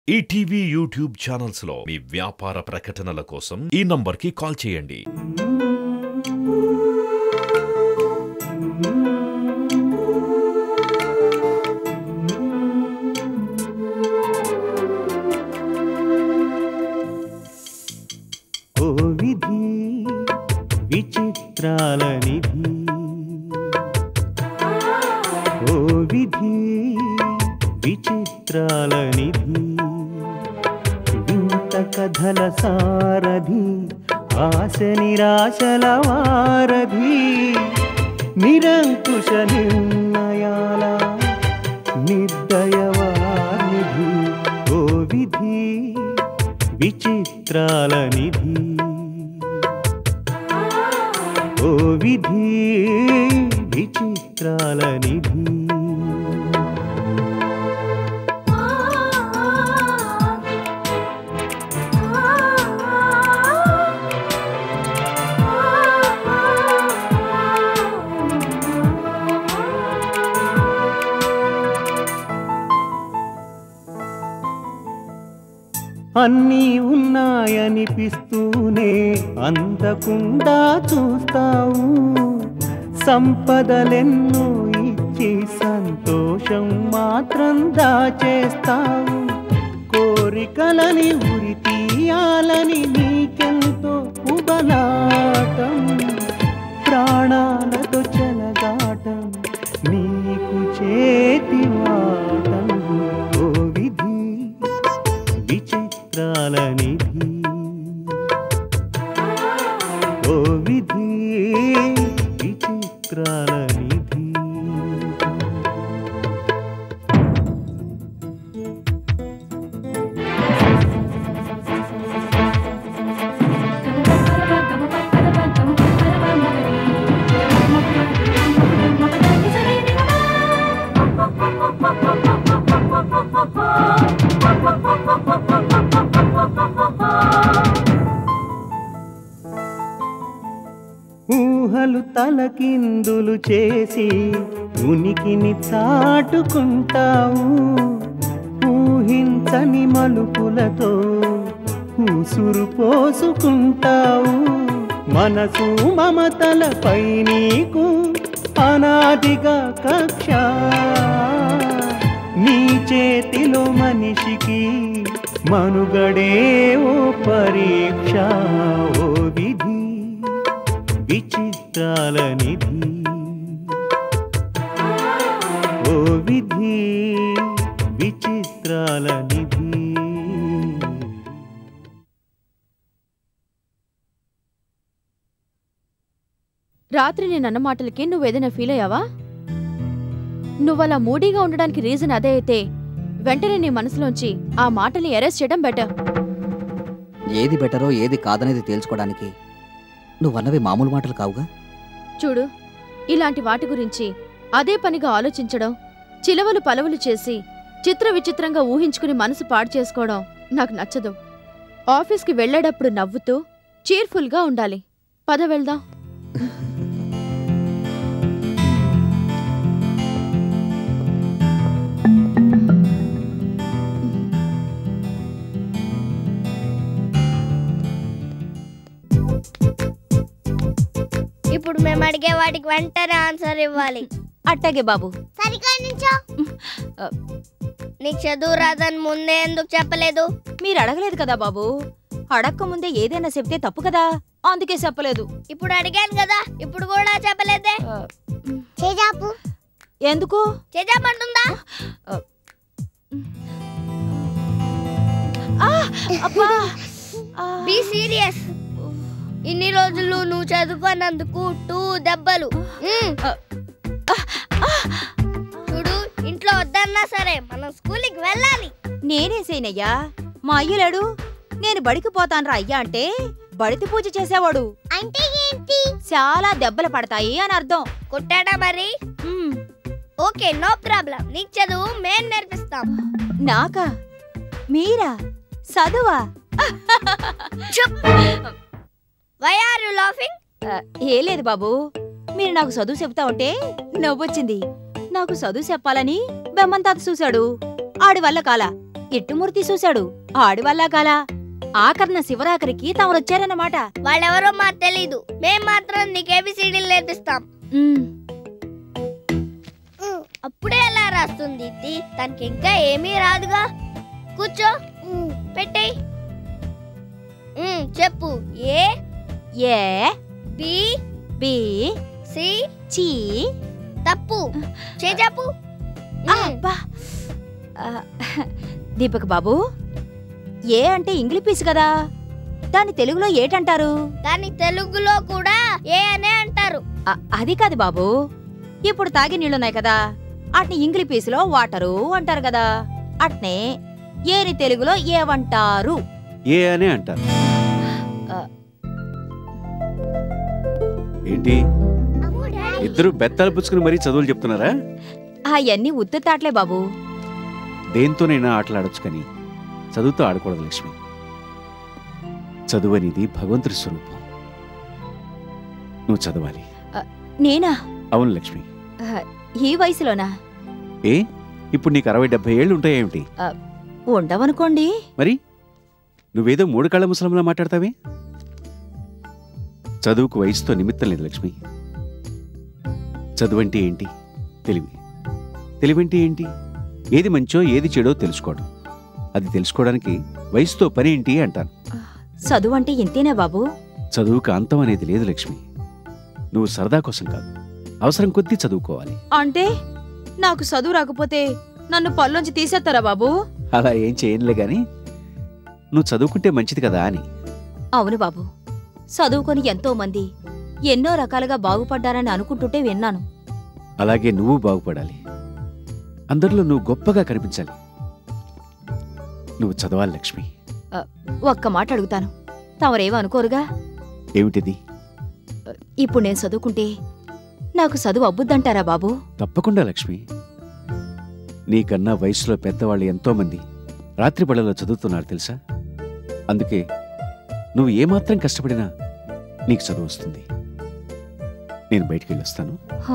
ETV YouTube channels లో మీ వ్యాపార ప్రకటనల కోసం ఈ నంబర్కి కాల్ చేయండి ఓ విధి విచిత్రాల నిధి ఓ విధి విచిత్రాల నిధి వింత కథల సారథి ఆశ నిరాశల వారధి నిరంకుశ నిర్ణయాల నిర్దయవానిధి ఓ విధి విచిత్రాల నిధి ఓ విధి విచిత్రాల నిధి అన్నీ ఉన్నాయనిపిస్తూనే అందకుండా చూస్తావు సంపదలెన్నో ఇచ్చి సంతోషం మాత్రం దాచేస్తావు కోరికలని ఉరి తీయాలని నీకెంతో ఉబలాటం ప్రాణాలతో చెలగాటం నీకు చేతి వాటం ఓ విధి విచిత్రాల నిధి ఓ విధి విచిత్రాల నిధి ఊహలు తలకిందులు చేసి ఉనికిని చాటుకుంటావు ఊహించని మలుపులతో ఉసురు పోసుకుంటావు మనసు మమతలపై నీకు అనాదిగా కక్ష నీ చేతిలో మనిషికి మనుగడే ఓ పరీక్ష ఓ విధి విచిత్రాల నిధి ఓ విధి విచిత్రాల నిధి రాత్రి నేను అన్న మాటలకి నువ్వేదైనా ఫీల్ అయ్యావా నువ్వలా మూడీగా ఉండడానికి రీజన్ అదే అయితే వెంటనే నీ మనసులోంచి ఆ మాటల్ని అరెస్ట్ చేయడం బెటర్ ఏది బెటరో ఏది కాదనేది తేల్చుకోవడానికి నువ్వన్నవి మామూలు మాటలు కావుగా చూడు ఇలాంటి వాటి గురించి అదే పనిగా ఆలోచించడం చిలవలు పలవలు చేసి చిత్ర విచిత్రంగా ఊహించుకుని మనసు పాడు చేసుకోవడం నాకు నచ్చదు ఆఫీస్కి వెళ్ళేటప్పుడు నవ్వుతూ చీర్ఫుల్గా ఉండాలి పద వెళ్దాం ఇప్పుడు మేము అడిగే వాటికి వెంటనే ఆన్సర్ ఇవ్వాలి అట్టాగే బాబు సరిగా నుంచో ఆ. నీకు చదువు రాదని ముందే ఎందుకు చెప్పలేదు మీరు అడగలేదు కదా బాబు అడక్క ముందే ఏదైనా చెప్తే తప్పు కదా అందుకే చెప్పలేదు ఇప్పుడు అడిగాను కదా ఇప్పుడు కూడా చెప్పలేదే ఆ, చేజాపు ఎందుకు చేజాపంటుందా ఆ, అబ్బా ఆ, బి సీరియస్ ఇన్ని రోజులు నువ్వు చదువుకున్నందుకు టూ దెబ్బలు మ్. చూడు ఇంట్లో వద్దన్నా సరే మనం స్కూల్కి వెళ్ళాలి నేనేసేనయ్యా మా అయ్యలేడు నేను బడికి పోతాన్రా అయ్యా అంటే బడితి పూజ చేసేవాడు అంటే ఏంటి చాలా దెబ్బలు పడతాయి అని అర్థం కొట్టాడా మరి ఉమ్, ఓకే నో ప్రాబ్లం నీకు చదువు మేం నేర్పిస్తాం నాకా మీరా చదువా వై ఆర్ యు లాఫింగ్ ఆ, ఏ లేదు బాబు మీరు నాకు చదువు చెప్తా ఉంటే నవ్వొచ్చింది నాకు చదువు చెప్పాలని బెమ్మన్ తాత చూశాడు ఆడి వల్ల కాల ఇట్టుమూర్తి చూశాడు ఆడి వల్ల కాల ఆఖరణ శివరాఖరికి తమరొచ్చారన్నమాట వాళ్ళెవరో మాకు తెలీదు మేం మాత్రం నీకు ఏబిసిడీలు నేర్పిస్తాం మ్మ్. అప్పుడే ఎలా రాస్తుంది ఇది తనకి ఇంకా ఏమీ రాదుగా కూర్చో పెట్టేయ్ ఉమ్, చెప్పు A A B B C చి తప్పు చేజాపు ఆ, అబ్బా ఆ, దీపక్ బాబు ఏ అంటే ఇంగ్లీష్ పీస్ కదా దాన్ని తెలుగులో ఏటంటారు దాని తెలుగులో కూడా ఏ అనే అంటారు ఆ, అది కాదు బాబు ఇప్పుడు తాగి నీళ్ళున్నాయి కదా అట్ని ఇంగ్లీష్ పీసులో వాటరు అంటారు కదా అట్నే ఏని తెలుగులో ఏవంటారు ఏ అనే అంటారు ఆ. ఏంటి ఇద్దరు బెత్తాలు పుచ్చుకుని మరీ చదువులు చెప్తున్నారా అవన్నీ ఉత్తుతాట్లే బాబు దేంతోనైనా ఆటలాడొచ్చు కానీ చదువుతో ఆడకూడదు లక్ష్మి చదువు అనేది భగవంతుడి స్వరూపం నువ్వు చదవాలి నేనా అవును లక్ష్మి ఆ, ఈ వయసులోనా ఏ ఇప్పుడు నీకు అరవై డెబ్బై ఏళ్ళు ఉంటాయేమిటి ఉండవనుకోండి మరి నువ్వేదో మూడు కళ్ళ ముసలంలా మాట్లాడతావే చదువుకు వయసుతో నిమిత్తం లేదు లక్ష్మి చదువు అంటే ఏంటి తెలివి తెలివంటే ఏంటి ఏది మంచో ఏది చెడో తెలుసుకోవడం అది తెలుసుకోవడానికి వయసుతో పని ఏంటి అంటాను చదువు అంటే ఇంతేనా బాబు చదువుకు అంతం అనేది లేదు లక్ష్మి నువ్వు సరదా కోసం కాదు అవసరం కొద్దీ చదువుకోవాలి అంటే నాకు చదువు రాకపోతే నన్ను పల్లోంచి తీసేస్తారా బాబు అలా ఏం చేయనులే గాని నువ్వు చదువుకుంటే మంచిది కదా అని అవును బాబు చదువుకొని ఎంతో మంది ఎన్నో రకాలుగా బాగుపడ్డారని అనుకుంటుంటే విన్నాను అలాగే నువ్వు బాగుపడాలి అందరిలో నువ్వు గొప్పగా కనిపించాలి నువ్వు చదవాలి లక్ష్మి ఒక్క మాట అడుగుతాను తమరేమో అనుకోరుగా ఏమిటిది ఇప్పుడు నేను చదువుకుంటే నాకు చదువు అబ్బుద్దంటారా బాబు తప్పకుండా లక్ష్మి నీకన్నా వయసులో పెద్దవాళ్ళు ఎంతో మంది రాత్రి బళ్ళలో చదువుతున్నారు తెలుసా అందుకే నువ్వు ఏమాత్రం కష్టపడినా నీకు చదువు వస్తుంది నేను బయటికి వెళ్ళొస్తాను హా.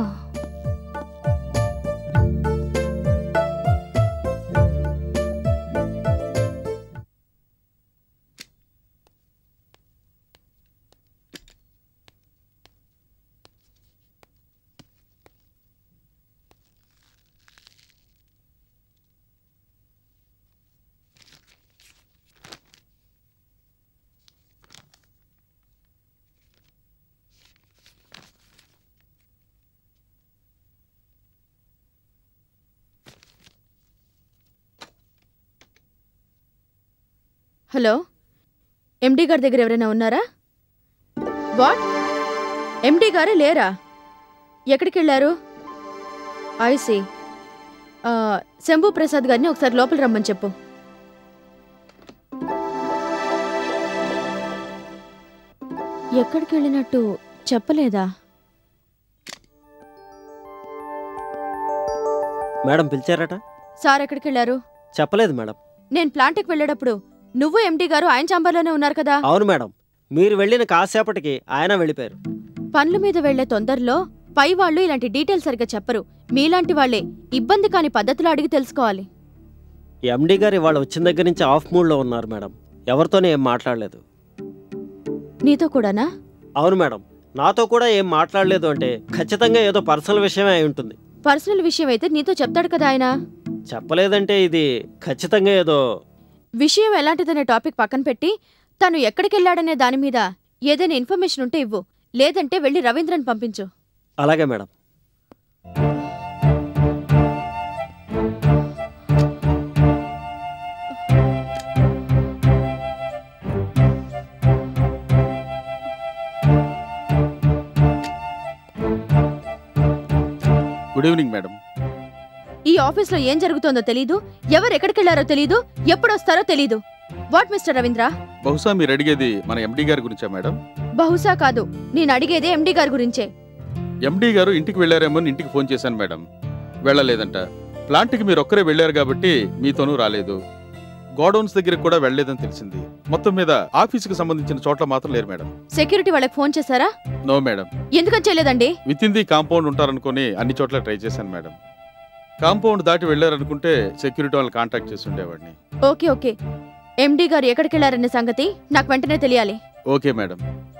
హలో ఎండి గారి దగ్గర ఎవరైనా ఉన్నారా వాట్ ఎండి గారే లేరా ఎక్కడికి వెళ్ళారు ఐసి శంభు ప్రసాద్ గారిని ఒకసారి లోపల రమ్మని చెప్పు ఎక్కడికి వెళ్ళినట్టు చెప్పలేదా మేడం పిలిచారట సార్ ఎక్కడికి వెళ్ళారు చెప్పలేదు మేడం నేను ప్లాంట్కి వెళ్ళేటప్పుడు నువ్వు ఎండి గారు ఆయన చాంబర్లోనే ఉన్నారు కదా అవును మేడం మీరు వెళ్ళిన కాసేపటికి ఆయన వెళ్ళిపోయారు పనుల మీద వెళ్లే తొందరలో పై వాళ్ళు ఇలాంటి డీటెయిల్స్ సరిగ్గా చెప్పరు మీలాంటి వాళ్లే ఇబ్బంది కాని పద్ధతులు అడిగి తెలుసుకోవాలి ఎండి గారు ఇవాళ వచ్చిన దగ్గర నుంచి ఆఫ్ మూడ్లో ఉన్నారు మేడం ఎవరితోనే ఏం మాట్లాడలేదు నీతో కూడానా అవును మేడం నాతో కూడా ఏం మాట్లాడలేదు అంటే ఖచ్చితంగా ఏదో పర్సనల్ విషయమే అయి ఉంటుంది పర్సనల్ విషయం అయితే నీతో చెప్తాడు కదా ఆయన చెప్పలేదంటే ఇది ఖచ్చితంగా ఏదో విషయం ఎలాంటిదనే టాపిక్ పక్కన పెట్టి తను ఎక్కడికెళ్ళాడనే దాని మీద ఏదైనా ఇన్ఫర్మేషన్ ఉంటే ఇవ్వు లేదంటే వెళ్ళి రవీంద్రన్ పంపించు అలాగే మేడం గుడ్ ఈవినింగ్ మేడం ఈ ఆఫీస్లో ఏం జరుగుతోందో తెలీదు ఎవరు ఎక్కడికెళ్లారో తెలీదు ఎప్పుడొస్తారో తెలీదు వాట్ మిస్టర్ రవీంద్ర బహుశా మీరు అడిగేది మన ఎండి గారి గురించా మేడం బహుశా కాదు నేను అడిగేదే ఎండి గారి గురించే ఎండి గారు ఇంటికి వెళ్ళారేమో అని ఇంటికి ఫోన్ చేశాను మేడం వెళ్ళలేదంట ప్లాంట్కి మీరు ఒక్కరే వెళ్ళారు కాబట్టి మీతోనూ రాలేదు గోడౌన్స్ దగ్గరికి కూడా వెళ్ళలేదని తెలిసింది మొత్తం మీద ఆఫీసుకి సంబంధించిన చోట్ల మాత్రం లేరు మేడం సెక్యూరిటీ వాళ్ళకి ఫోన్ చేశారా నో మేడం ఎందుకని చేయలేదండి విత్ ఇన్ ది కాంపౌండ్ ఉంటారనుకొని అన్ని చోట్ల ట్రై చేశాను మేడం కాంపౌండ్ దాటి వెళ్ళారనుకుంటే సెక్యూరిటీ వాళ్ళని కాంటాక్ట్ చేసి ఉండేవాడిని ఓకే ఓకే ఎండి గారు ఎక్కడికి వెళ్ళారనే సంగతి నాకు వెంటనే తెలియాలి ఓకే మేడం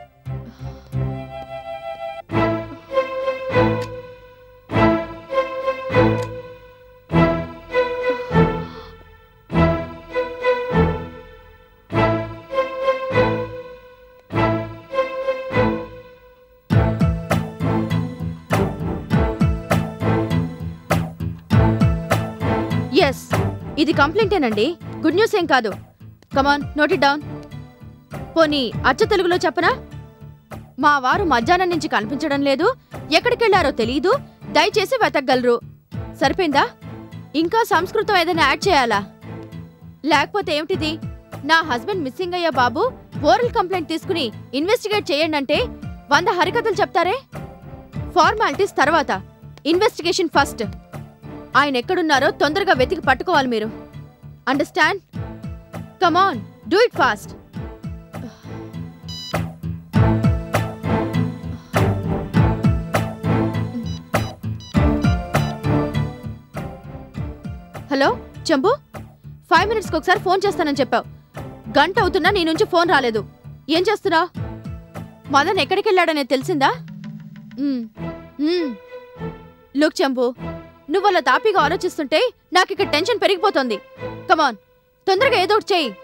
ఎస్ ఇది కంప్లైంటేనండి గుడ్ న్యూస్ ఏం కాదు కమాన్ నోట్ ఇట్ డౌన్ పోనీ అచ్చ తెలుగులో చెప్పనా మా వారు మధ్యాహ్నం నుంచి కనిపించడం లేదు ఎక్కడికెళ్లారో తెలీదు దయచేసి వెతకగలరు సరిపోయిందా ఇంకా సంస్కృతం ఏదైనా యాడ్ చేయాలా లేకపోతే ఏమిటిది నా హస్బెండ్ మిస్సింగ్ అయ్యా బాబు ఓరల్ కంప్లైంట్ తీసుకుని ఇన్వెస్టిగేట్ చేయండి అంటే వంద హరికథలు చెప్తారే ఫార్మాలిటీస్ తర్వాత ఇన్వెస్టిగేషన్ ఫస్ట్ ఆయన ఎక్కడున్నారో తొందరగా వెతికి పట్టుకోవాలి మీరు understand come on do it fast hello చంపు ఫైవ్ మినిట్స్కి ఒకసారి ఫోన్ చేస్తానని చెప్పావు గంట అవుతున్నా నీ నుంచి ఫోన్ రాలేదు ఏం చేస్తున్నా మదన్ ఎక్కడికి వెళ్ళాడనేది తెలిసిందా లుక్ చంపు నువ్వు అలా తాపీగా ఆలోచిస్తుంటే నాకు ఇక్కడ టెన్షన్ పెరిగిపోతుంది కమాన్ తొందరగా ఏదో ఒకటి చెయ్యి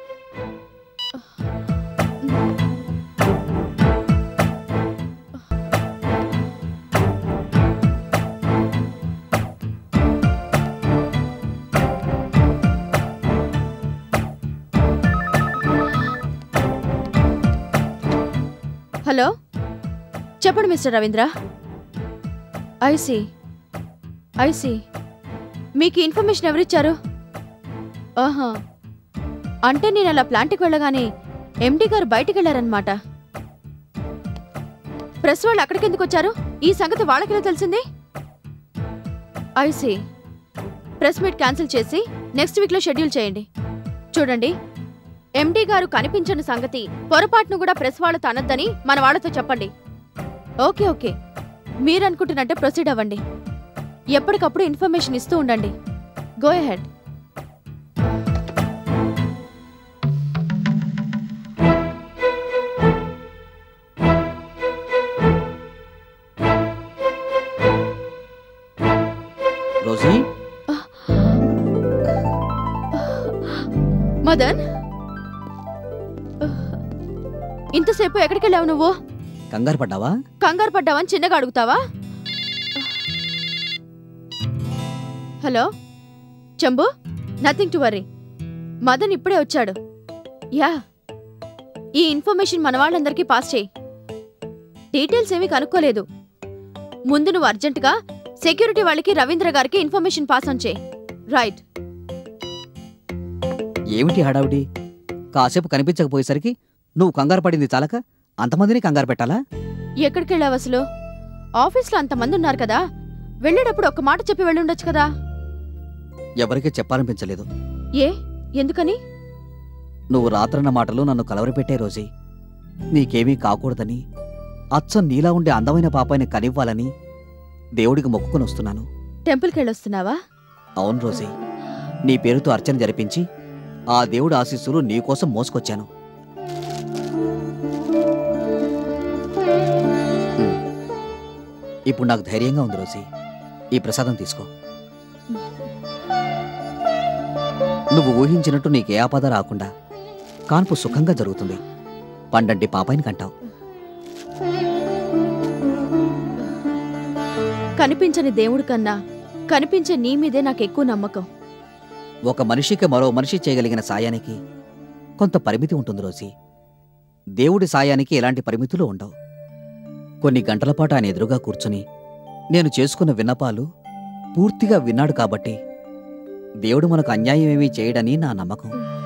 హలో చెప్పండి మిస్టర్ రవీంద్ర ఐసి ఐసి మీకు ఇన్ఫర్మేషన్ ఎవరిచ్చారు ఆహా అంటే నేను అలా ప్లాంట్కి వెళ్ళగానే ఎండి గారు బయటికి వెళ్ళారనమాట ప్రెస్ వాళ్ళు అక్కడికి ఎందుకు వచ్చారు ఈ సంగతి వాళ్ళకెలా తెలిసింది ఐసి ప్రెస్ మీట్ క్యాన్సిల్ చేసి నెక్స్ట్ వీక్లో షెడ్యూల్ చేయండి చూడండి ఎండి గారు కనిపించని సంగతి పొరపాటును కూడా ప్రెస్ వాళ్ళతో అనొద్దని మన వాళ్ళతో చెప్పండి ఓకే ఓకే మీరనుకుంటున్నట్టే ప్రొసీడ్ అవ్వండి ఎప్పటికప్పుడు ఇన్ఫర్మేషన్ ఇస్తూ ఉండండి గో హెడ్ రోజీ మదన్ ఇంతసేపు ఎక్కడికి వెళ్ళావు నువ్వు కంగారు పడ్డావా కంగారు పడ్డావని చిన్నగా అడుగుతావా హలో చంబు నథింగ్ టు వరీ మదన్ ఇప్పుడే వచ్చాడు యా ఈ ఇన్ఫర్మేషన్ మన వాళ్ళందరికీ పాస్ చేయి డీటెయిల్స్ ఏమీ కనుక్కోలేదు ముందు నువ్వు అర్జెంటుగా సెక్యూరిటీ వాళ్ళకి రవీంద్ర గారికి ఇన్ఫర్మేషన్ పాస్ ఆన్ చేయి రైట్ ఏమిటి హడావిడి కాసేపు కనిపించకపోయేసరికి నువ్వు కంగారు పడింది చాలక అంతమందిని కంగారు పెట్టాలా ఎక్కడికి వెళ్ళావు అసలు ఆఫీస్లో అంతమంది ఉన్నారు కదా వెళ్ళేటప్పుడు ఒక్క మాట చెప్పి వెళ్ళుండొచ్చు కదా ఎవరికీ చెప్పాలనిపించలేదు ఏ ఎందుకని నువ్వు రాత్రన్న మాటలు నన్ను కలవరపెట్టే రోజీ నీకేమీ కాకూడదని అచ్చం నీలా ఉండే అందమైన పాపాయిని కనివ్వాలని దేవుడికి మొక్కుకొని వస్తున్నాను టెంపుల్కి వెళ్ళొస్తున్నావా అవును రోజీ నీ పేరుతో అర్చన జరిపించి ఆ దేవుడి ఆశీస్సులు నీకోసం మోసుకొచ్చాను ఉమ్. ఇప్పుడు నాకు ధైర్యంగా ఉంది రోజీ ఈ ప్రసాదం తీసుకో నువ్వు ఊహించినట్టు నీకే ఆపద రాకుండా కాన్పు సుఖంగా జరుగుతుంది పండంటి పాపాయిని కంటావు కనిపించని దేవుడి కన్నా కనిపించే నీ మీదే నాకు ఎక్కువ నమ్మకం ఒక మనిషికి మరో మనిషి చేయగలిగిన సాయానికి కొంత పరిమితి ఉంటుంది రోజీ దేవుడి సాయానికి ఎలాంటి పరిమితులు ఉండవు కొన్ని గంటల పాటు ఆయన ఎదురుగా కూర్చుని నేను చేసుకున్న విన్నపాలు పూర్తిగా విన్నాడు కాబట్టి దేవుడు మనకు అన్యాయం ఏమీ చేయడని నా నమ్మకం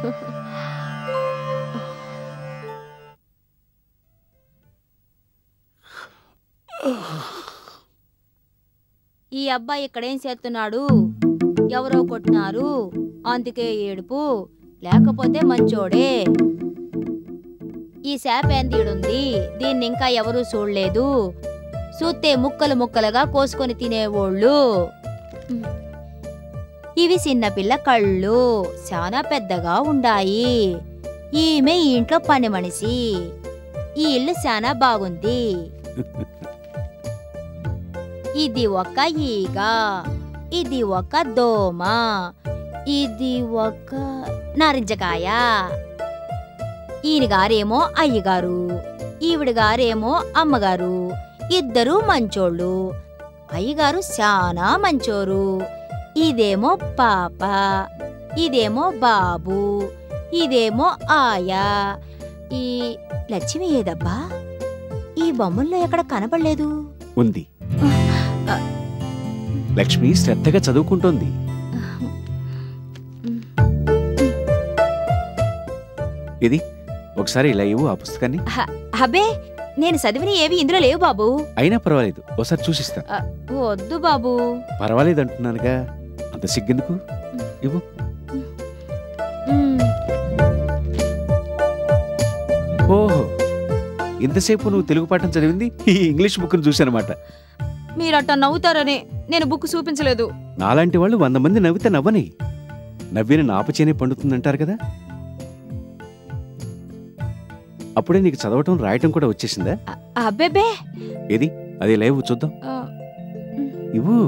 ఈ అబ్బాయి ఇక్కడేం చేస్తున్నాడు ఎవరో కొట్టినారు అందుకే ఏడుపు లేకపోతే మంచోడే ఈ శాపేందీడుంది దీన్ని ఇంకా ఎవరూ చూడలేదు చూస్తే ముక్కలు ముక్కలుగా కోసుకొని తినేవోళ్ళు ఇవి చిన్నపిల్ల కళ్ళు చాలా పెద్దగా ఉండాయి ఈమె ఈ ఇంట్లో పని మనిషి ఈ ఇల్లు చాలా బాగుంది ఇది ఒక ఈగ ఇది ఒక దోమ ఇది ఒక నారింజకాయ ఈయన గారేమో అయ్యగారు ఈవిడ గారేమో అమ్మగారు ఇద్దరు మంచోళ్ళు అయ్యగారు చాలా మంచోరు ఇదేమో పాప ఇదేమో బాబు ఇదేమో ఆయా ఈ లక్ష్మి ఏదబ్బా ఈ బొమ్మల్లో ఎక్కడ కనపడలేదు ఉంది లక్ష్మి శ్రద్ధగా చదువుకుంటోంది ఇది ఒకసారి ఇలా ఇవ్వు ఆ పుస్తకాన్ని అబ్బే నేను చదివిన ఏవి ఇందులో లేవు బాబు అయినా పర్వాలేదు ఒకసారి చూసిస్తా ఆ, వద్దు బాబు పర్వాలేదు అంటున్నానుగా అంత సిగ్గెందుకు ఇవ్వు మ్, ఓహో ఇంతసేపు నువ్వు తెలుగు పాఠం చదివింది ఈ ఇంగ్లీష్ బుక్ను చూశానమాట మీరట్టా నవ్వుతారనే నేను బుక్ చూపించలేదు నాలాంటి వాళ్ళు వంద మంది నవ్వితే నవ్వని నవ్విన నాపచేనే పండుతుందంటారు కదా అప్పుడే నీకు చదవటం రాయటం కూడా వచ్చేసిందా అబ్బేబే ఏది అది లేవు చూద్దాం ఆ, ఇవ్వు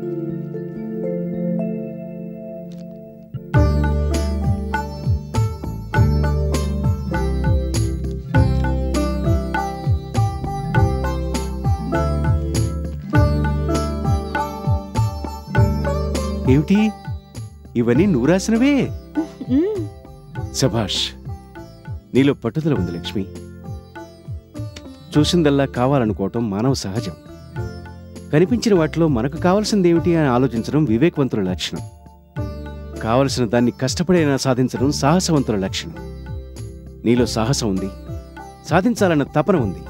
ఏమిటి ఇవన్నీ నువ్వు రాసినవే మ్, శభాష్ నీలో పట్టుదల ఉంది లక్ష్మి చూసిందల్లా కావాలనుకోవటం మానవ సహజం కనిపించిన వాటిలో మనకు కావలసిందేమిటి అని ఆలోచించడం వివేకవంతుల లక్షణం కావలసిన దాన్ని కష్టపడైనా సాధించడం సాహసవంతుల లక్షణం నీలో సాహసం ఉంది సాధించాలన్న తపన ఉంది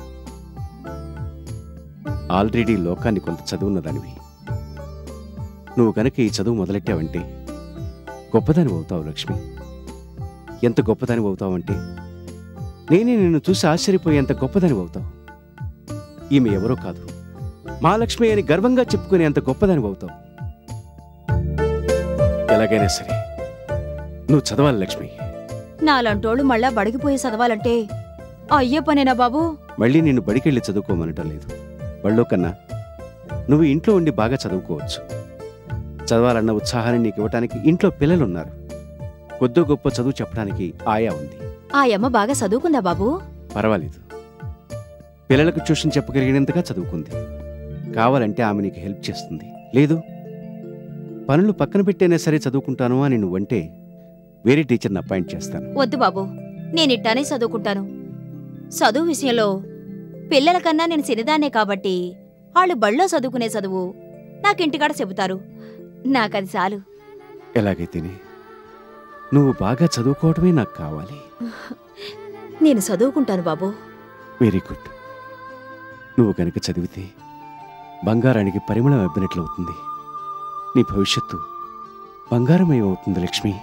ఆల్రెడీ లోకాన్ని కొంత చదువున్న దానివి నువ్వు కనుక ఈ చదువు మొదలెట్టావంటే గొప్పదాని అవుతావు లక్ష్మి ఎంత గొప్పదాని అవుతావంటే నేనే నిన్ను చూసి ఆశ్చర్యపోయేంత గొప్పదాని అవుతావు ఈమె ఎవరో కాదు మహాలక్ష్మి అని గర్వంగా చెప్పుకునే అంత గొప్పదాని అవుతావు ఎలాగైనా సరే నువ్వు చదవాలి లక్ష్మి నాలంటోళ్ళు మళ్ళా బడిగిపోయి చదవాలంటే అయ్యే పనేనా బాబు మళ్ళీ నిన్ను బడికెళ్ళి చదువుకోమనటం లేదు బళ్ళో కన్నా నువ్వు ఇంట్లో ఉండి బాగా చదువుకోవచ్చు చదవాలన్న ఉత్సాహాన్ని నీకు ఇవ్వటానికి ఇంట్లో పిల్లలున్నారు కొద్దో గొప్ప చదువు చెప్పడానికి ఆయా ఉంది ఆ యమ్మ బాగా చదువుకుందా బాబు పర్వాలేదు పిల్లలకు ట్యూషన్ చెప్పగలిగినంతగా చదువుకుంది కావాలంటే ఆమె నీకు హెల్ప్ చేస్తుంది లేదు పనులు పక్కన పెట్టైనా సరే చదువుకుంటాను అని నువ్వంటే వేరే టీచర్ని అపాయింట్ చేస్తాను వద్దు బాబు నేనిట్టానే చదువుకుంటాను చదువు విషయంలో పిల్లల కన్నా నేను చిన్నదాన్నే కాబట్టి వాళ్ళు బళ్ళో చదువుకునే చదువు నాకింటికాడ చెబుతారు నాకది చాలు ఎలాగైతేనే నువ్వు బాగా చదువుకోవటమే నాకు కావాలి నేను చదువుకుంటాను బాబు వెరీ గుడ్ నువ్వు కనుక చదివితే బంగారానికి పరిమళం అబ్బినట్లవుతుంది నీ భవిష్యత్తు బంగారమయం అవుతుంది లక్ష్మి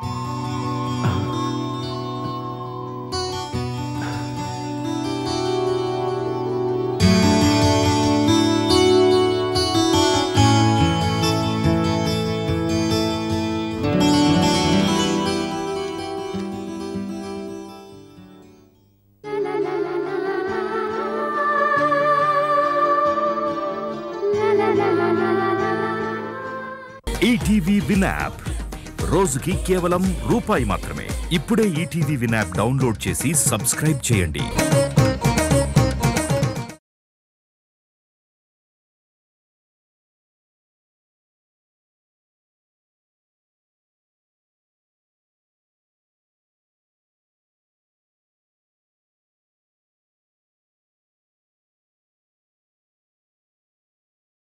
ఈటీవీ విన్ యాప్ రోజుకి కేవలం రూపాయి మాత్రమే ఇప్పుడే ఈటీవీ విన్ యాప్ డౌన్లోడ్ చేసి సబ్స్క్రైబ్ చేయండి